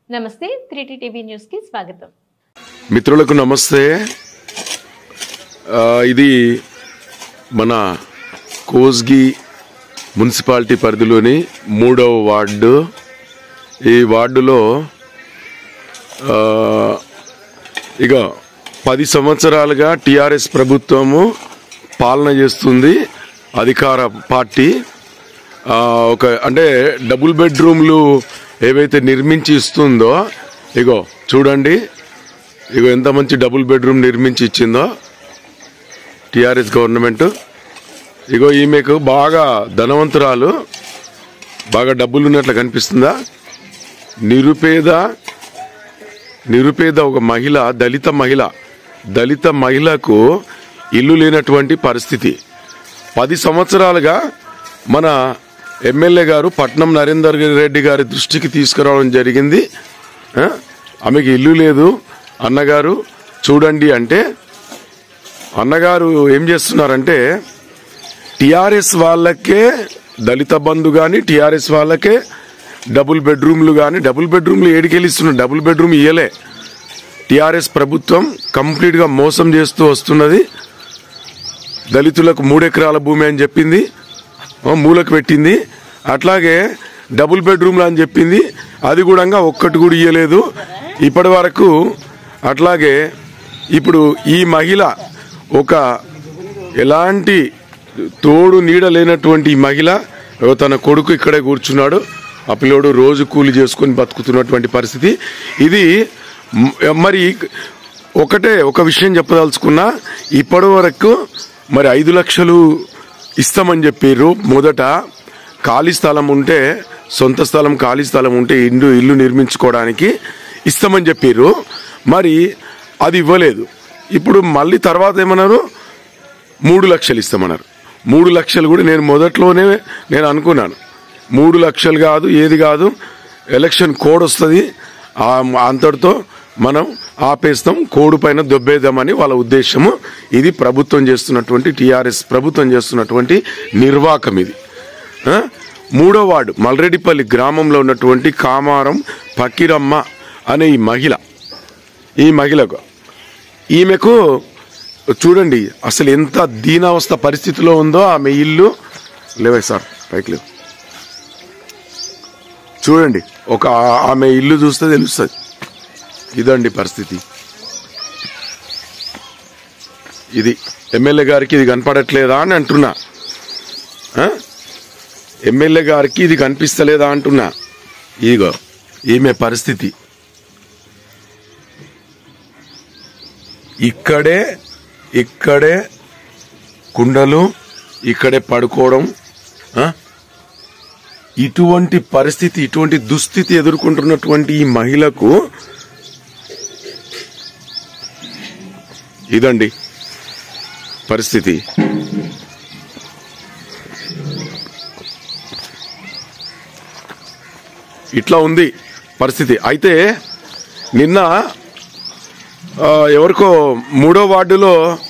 నమస్తే త్రీటీ TV news కి స్వాగతం మిత్రులకు నమస్తే ఆ, ఇది మన కోస్గి మున్సిపాలిటీ పరిధిలోని మూడవ వార్డు ఈ వార్డులో ఆ, ఇక పది సంవత్సరాలుగా టిఆర్ఎస్ ప్రభుత్వము పాలన చేస్తుంది అధికార పార్టీ ఆ, ఒక అంటే డబుల్ బెడ్రూమ్లు ఏవైతే నిర్మించి ఇస్తుందో ఇగో చూడండి ఇగో ఎంత మంచి డబుల్ బెడ్రూమ్ నిర్మించి ఇచ్చిందో టిఆర్ఎస్ గవర్నమెంట్ ఇగో ఈమెకు బాగా ధనవంతురాలు బాగా డబ్బులు ఉన్నట్లు కనిపిస్తుందా నిరుపేద నిరుపేద ఒక మహిళ దళిత మహిళ దళిత మహిళకు ఇల్లు లేనటువంటి పరిస్థితి పది సంవత్సరాలుగా మన ఎమ్మెల్యే గారు పట్నం నరేందర్ రెడ్డి గారి దృష్టికి తీసుకురావడం జరిగింది ఆ? ఆమెకి ఇల్లు లేదు అన్నగారు చూడండి అంటే అన్నగారు ఏం చేస్తున్నారంటే టిఆర్ఎస్ వాళ్ళకే దళిత బంధు కానీ టిఆర్ఎస్ వాళ్ళకే డబుల్ బెడ్రూమ్లు కానీ డబుల్ బెడ్రూమ్లు ఏడికెళ్ళి ఇస్తున్నారు డబుల్ బెడ్రూమ్ ఇయ్యలే టిఆర్ఎస్ ప్రభుత్వం కంప్లీట్గా మోసం చేస్తూ వస్తున్నది దళితులకు మూడెకరాల భూమి అని చెప్పింది ఆ, మూలకు పెట్టింది అట్లాగే డబుల్ బెడ్రూమ్లు అని చెప్పింది అది కూడా ఒక్కటి కూడా ఇయ్యలేదు ఇప్పటి వరకు అట్లాగే ఇప్పుడు ఈ మహిళ ఒక ఎలాంటి తోడు నీడ లేనటువంటి ఈ మహిళ ఓ తన కొడుకు ఇక్కడే కూర్చున్నాడు ఆ పిల్లోడు రోజు కూలి చేసుకొని బతుకుతున్నటువంటి పరిస్థితి ఇది మ్- మరి ఒకటే ఒక విషయం చెప్పదలుచుకున్నా ఇప్పటి వరకు మరి ఐదు లక్షలు ఇస్తామని చెప్పారు మొదట ఖాళీ స్థలం ఉంటే సొంత స్థలం ఖాళీ స్థలం ఉంటే ఇల్లు ఇల్లు నిర్మించుకోవడానికి ఇస్తామని చెప్పారు మరి అది ఇవ్వలేదు ఇప్పుడు మళ్ళీ తర్వాత ఏమన్నారు మూడు లక్షలు ఇస్తామన్నారు మూడు లక్షలు కూడా నేను మొదట్లోనే నేను అనుకున్నాను మూడు లక్షలు కాదు ఏది కాదు ఎలక్షన్ కోడ్ వస్తుంది ఆ అంతటితో మనం ఆపేస్తాం కోడ్ పైన దొబ్బేద్దామని వాళ్ళ ఉద్దేశము ఇది ప్రభుత్వం చేస్తున్నటువంటి టిఆర్ఎస్ ప్రభుత్వం చేస్తున్నటువంటి నిర్వాకం ఇది ఆ? మూడో వార్డు మల్రెడ్డిపల్లి గ్రామంలో ఉన్నటువంటి కామారం పక్కిరమ్మ అనే ఈ మహిళ ఈ మహిళకు ఈమెకు చూడండి అసలు ఎంత దీనావస్థ పరిస్థితిలో ఉందో ఆమె ఇల్లు లేవే సార్ పైకి లేవు చూడండి ఒక ఆ- ఆమె ఇల్లు చూస్తే తెలుస్తుంది ఇదండి పరిస్థితి ఇది ఎమ్మెల్యే గారికి ఇది కనపడట్లేదా అని అంటున్నా ఆ? ఎమ్మెల్యే గారికి ఇది కనిపిస్తలేదా అంటున్నా ఇదిగో ఈమె పరిస్థితి ఇక్కడే ఇక్కడే కుండలు ఇక్కడే పడుకోవడం ఆ? ఇటువంటి పరిస్థితి ఇటువంటి దుస్థితి ఎదుర్కొంటున్నటువంటి ఈ మహిళకు ఇదండి పరిస్థితి ఇట్లా ఉంది పరిస్థితి అయితే నిన్న ఆ, ఎవరికో మూడో వార్డులో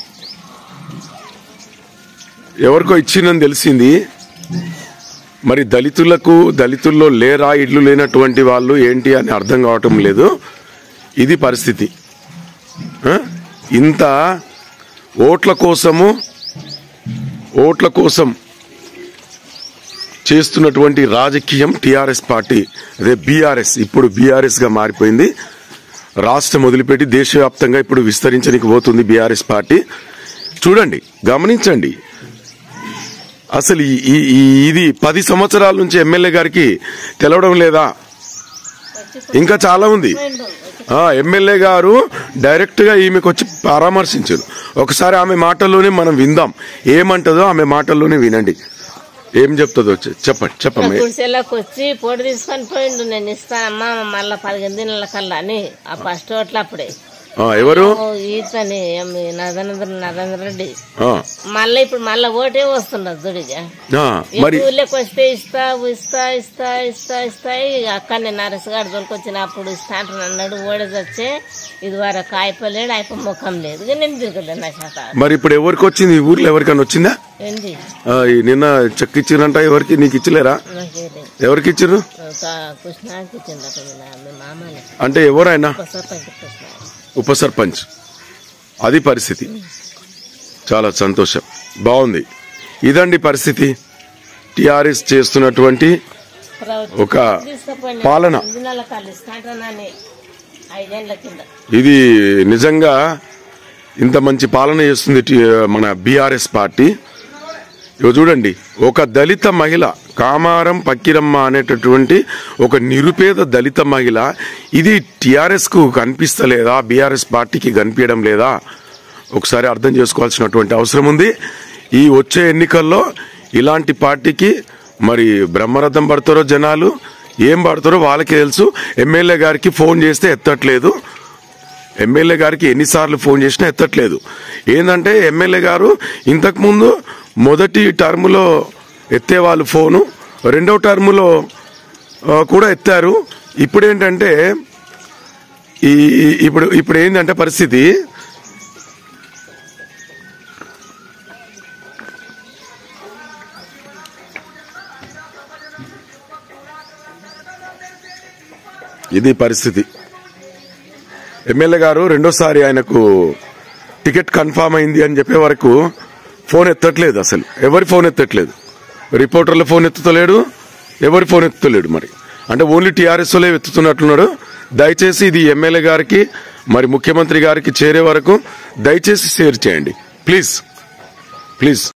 ఎవరికో ఇచ్చిందని తెలిసింది మరి దళితులకు దళితుల్లో లేరా ఇల్లు లేనటువంటి వాళ్ళు ఏంటి అని అర్థం కావటం లేదు ఇది పరిస్థితి ఆ? ఇంత ఓట్ల కోసము ఓట్ల కోసం చేస్తున్నటువంటి రాజకీయం టిఆర్ఎస్ పార్టీ అదే బీఆర్ఎస్ ఇప్పుడు బీఆర్ఎస్ గా మారిపోయింది రాష్ట్రం వదిలిపెట్టి దేశవ్యాప్తంగా ఇప్పుడు విస్తరించడానికి పోతుంది బీఆర్ఎస్ పార్టీ చూడండి గమనించండి అసలు ఈ- ఈ- ఈ- ఇది పది సంవత్సరాల నుంచి ఎమ్మెల్యే గారికి తెలవడం లేదా ఇంకా చాలా ఉంది ఆ ఎమ్మెల్యే గారు డైరెక్ట్ గా ఈమెకు వచ్చి పరామర్శించారు ఒకసారి ఆమె మాటల్లోనే మనం విందాం ఏమంటదో ఆమె మాటల్లోనే వినండి ఏం చెప్తుందో వచ్చి చెప్పండి చెప్పమ్మ గుడిసెలోకి వచ్చి పొడి తీసుకొని పోయిండు నేను ఇస్తానమ్మా మళ్ళా పదిహేను దినాల కల్లా అని ఆ ఫస్ట్ ఓట్ల అప్పుడే ఆ, ఎవరు ఓ ఈతని ఏమి నరేంద్ర నరేంద్ర రెడ్డి ఆ, మళ్ళీ ఇప్పుడు మళ్ళా ఓటే వస్తున్నది దుడిగా ఆ, మరి ఊళ్ళోకి వస్తే ఇస్తా ఇస్తా ఇస్తా ఇస్తా ఇస్తా ఇక అక్కడనే నరసు గారు దొరికొచ్చిన అప్పుడు ఇస్తా అంటాను అన్నాడు ఓడే వచ్చే ఇది వరకు అయిపోలేడు అయిపో ముఖం లేదు ఇక నేను తిరగలేదు నా శాత మరి ఇప్పుడు ఎవరికి వచ్చింది ఈ ఊర్లో ఎవరికైనా వచ్చిందా ఏంది ఆ, ఈ నిన్న చెక్ ఇచ్చిరంట ఎవరికి నీకు ఇచ్చలేరా నాకేది ఎవరికి ఇచ్చారు ఒక కృష్ణాకి ఇచ్చిందట వీళ్ళ మీ మామని అంటే ఎవరైనా ఒక సర్పంచ్ కృష్ణ ఉప సర్పంచ్ అది పరిస్థితి చాలా సంతోషం బాగుంది ఇదండి పరిస్థితి టిఆర్ఎస్ చేస్తున్నటువంటి ఒక తీసుకుపోయిన పాలన దినాల కాళ్ళు ఇస్తాంటానని ఐదేళ్ల కింద ఇది నిజంగా ఇంత మంచి పాలన చేస్తుంది టి- మన బీఆర్ఎస్ పార్టీ ఇగో చూడండి ఒక దళిత మహిళ కామారం పక్కిరమ్మ అనేటటువంటి ఒక నిరుపేద దళిత మహిళ ఇది టిఆర్ఎస్ కు కనిపిస్తలేదా బీఆర్ఎస్ పార్టీకి కనిపించడం లేదా ఒకసారి అర్థం చేసుకోవాల్సినటువంటి అవసరం ఉంది ఈ వచ్చే ఎన్నికల్లో ఇలాంటి పార్టీకి మరి బ్రహ్మరథం పడతారో జనాలు ఏం పడతారో వాళ్ళకి తెలుసు ఎమ్మెల్యే గారికి ఫోన్ చేస్తే ఎత్తట్లేదు ఎమ్మెల్యే గారికి ఎన్నిసార్లు ఫోన్ చేసినా ఎత్తట్లేదు ఏంటంటే ఎమ్మెల్యే గారు ఇంతకుముందు మొదటి టర్ములో ఎత్తేవాళ్ళు ఫోను రెండో టర్ములో ఆ, కూడా ఎత్తారు ఇప్పుడు ఏంటంటే ఈ ఈ- ఇప్పుడు ఇప్పుడు ఏంటంటే పరిస్థితి ఇది పరిస్థితి ఎమ్మెల్యే గారు రెండోసారి ఆయనకు టికెట్ కన్ఫామ్ అయింది అని చెప్పే వరకు ఫోన్ ఎత్తట్లేదు అసలు ఎవరి ఫోన్ ఎత్తట్లేదు రిపోర్టర్ల ఫోన్ ఎత్తుతలేడు ఎవరి ఫోన్ ఎత్తుతలేడు మరి అంటే ఓన్లీ టీఆర్ఎస్ఓలే ఎత్తుతున్నట్లున్నాడు దయచేసి ఇది ఎమ్మెల్యే గారికి మరి ముఖ్యమంత్రి గారికి చేరే వరకు దయచేసి షేర్ చేయండి ప్లీజ్ ప్లీజ్